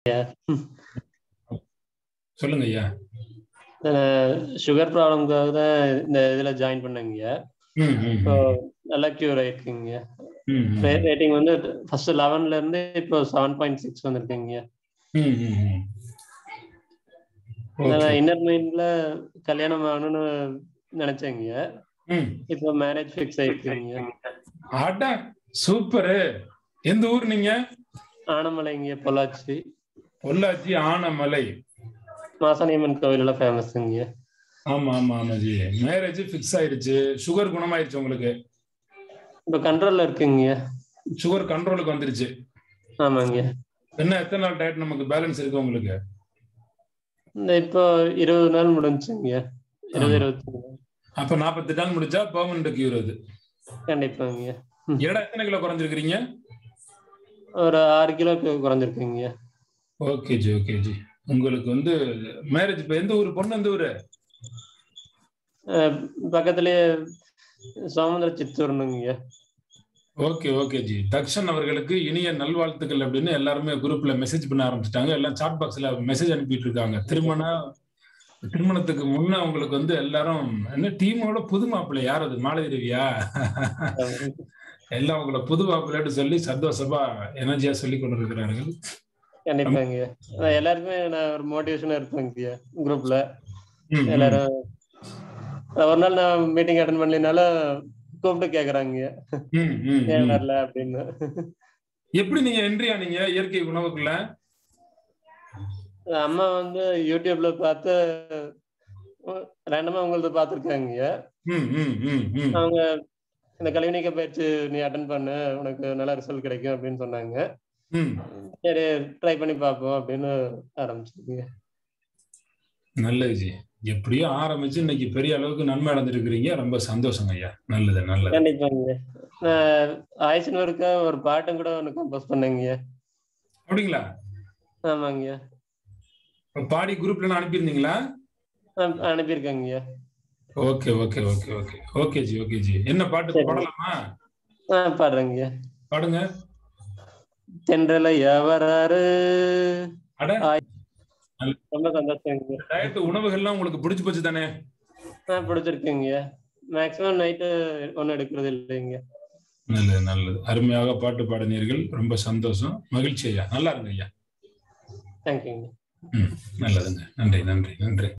சொல்லுங்க ஐயா சுகர் ப்ராப்ளம்காக தான் இந்த இதுல ஜாயின் பண்ணேங்க ம், ம், இப்போ நல்லா கியூர் ஆயிருக்குங்க ம், ம், ரேட்டிங் வந்து ஃபர்ஸ்ட் லெவன்ல இருந்து இப்போ செவன் பாயிண்ட் சிக்ஸ் வந்திருக்குங்க ம், ம், ம். Okay. இன்னர் மைண்ட்ல கல்யாணம் ஆகணும்னு நினைச்சேங்க ம். இப்போ மேரேஜ் ஃபிக்ஸ் ஆயிருக்குங்க அட சூப்பரு எந்த ஊர் நீங்க ஆனமலைங்க பொள்ளாச்சி பொள்ளாச்சி ஆனமலை மாசாணியம்மன் கோவில் எல்லாம் ஃபேமஸ்ங்க ஆமா ஆமா ஆமா ஜி மேரேஜ் ஃபிக்ஸ் ஆயிருச்சு சுகர் குணமாயிருச்சு உங்களுக்கு இப்போ கண்ட்ரோல்ல இருக்குங்க சுகர் கண்ட்ரோலுக்கு வந்துருச்சு ஆமாங்க என்ன எத்தனை நாள் டயட் நமக்கு பேலன்ஸ் இருக்கு உங்களுக்கு இந்த இப்போ இருபது நாள் முடிஞ்சுங்க இருபது இருபத்தி நாள் அப்ப நாற்பத்தி நாள் முடிச்சா பெர்மனண்ட் கியூர் அது கண்டிப்பாங்க எடை எத்தனை கிலோ குறைஞ்சிருக்கிறீங்க ஒரு ஆறு கிலோ குறைஞ்சிருக்குங்க ஓகே ஜி ஓகே ஜி உங்களுக்கு வந்து மேரேஜ் இப்ப எந்த ஊர் பொண்ணு எந்த ஊரு அஹ் பக்கத்துலயே சோமந்திர சித்தூர்னுங்க ஓகே ஓகே ஜி தக்ஷன் அவர்களுக்கு இனிய நல்வாழ்த்துக்கள் அப்படின்னு எல்லாருமே குரூப்ல மெசேஜ் பண்ண ஆரம்பிச்சிட்டாங்க எல்லாம் சாட் பாக்ஸ்ல மெசேஜ் அனுப்பிட்டு இருக்காங்க திருமண திருமணத்துக்கு முன்ன உங்களுக்கு வந்து எல்லாரும் என்ன டீமோட புது மாப்பிள்ளை யார் அது மாலதி ரவியா எல்லாம் உங்களை புது மாப்பிள்ளைன்னு சொல்லி சந்தோஷமா எனர்ஜியா சொல்லி கொண்டிருக்கிறார்கள் கண்டிப்பாங்க அஹ் எல்லாருக்குமே நான் ஒரு மோட்டிவேஷனா இருப்பேங்க குரூப்ல ம், ம். எல்லாரும் ஒரு நாள் நான் மீட்டிங் அட்டன் பண்ணலினாலும் கூப்பிட்டு கேக்குறாங்க ம், ம், ஏன் ம். வரல அப்படின்னு எப்படி நீங்க என்ட்ரி ஆனீங்க இயற்கை உணவுக்குள்ள அம்மா வந்து யூடியூப்ல பார்த்து ரேண்டமா உங்களது பார்த்துருக்காங்க ம், ம், ம், ம். அவங்க இந்த கல்வி நீக்க பயிற்சி நீ அட்டன் பண்ணு உனக்கு நல்ல ரிசல்ட் கிடைக்கும் அப்படின்னு சொன்னாங்க ம். சரி ட்ரை பண்ணி பார்ப்போம் அப்படின்னு ஆரம்பிச்சிருக்கீங்க நல்லது ஜி எப்படியோ ஆரம்பிச்சு இன்னைக்கு பெரிய அளவுக்கு நன்மை அடைஞ்சிருக்கிறீங்க ரொம்ப சந்தோஷங்க ஐயா நல்லது நல்லது கண்டிப்பாங்க நான் ஆயுஷன் ஒருக்கா ஒரு பாட்டும் கூட ஒன்று கம்போஸ் பண்ணேங்க அப்படிங்களா ஆமாங்க இப்ப பாடி குரூப்ல நான் அனுப்பியிருந்தீங்களா அனுப்~ அனுப்பியிருக்கேங்க okay okay okay okay okay ji okay ji என்ன பாட்டு சரி. பாடலாமா ஆ பாடுறேங்க பாடுங்க தென்றல எவராரு அட ரொம்ப சந்தோஷங்க டயட் உணவுகள்லாம் உங்களுக்கு பிடிச்சு போச்சு தானே ஆ பிடிச்சிருக்குங்க மேக்ஸிமம் நைட்டு ஒன்றும் எடுக்கிறது இல்லைங்க நல்லது நல்லது அருமையாக பாட்டு பாடினீர்கள் ரொம்ப சந்தோஷம் மகிழ்ச்சி ஐயா நல்லா இருங்க ஐயா தேங்க்யூங்க ம் நல்லதுங்க நன்றி நன்றி நன்றி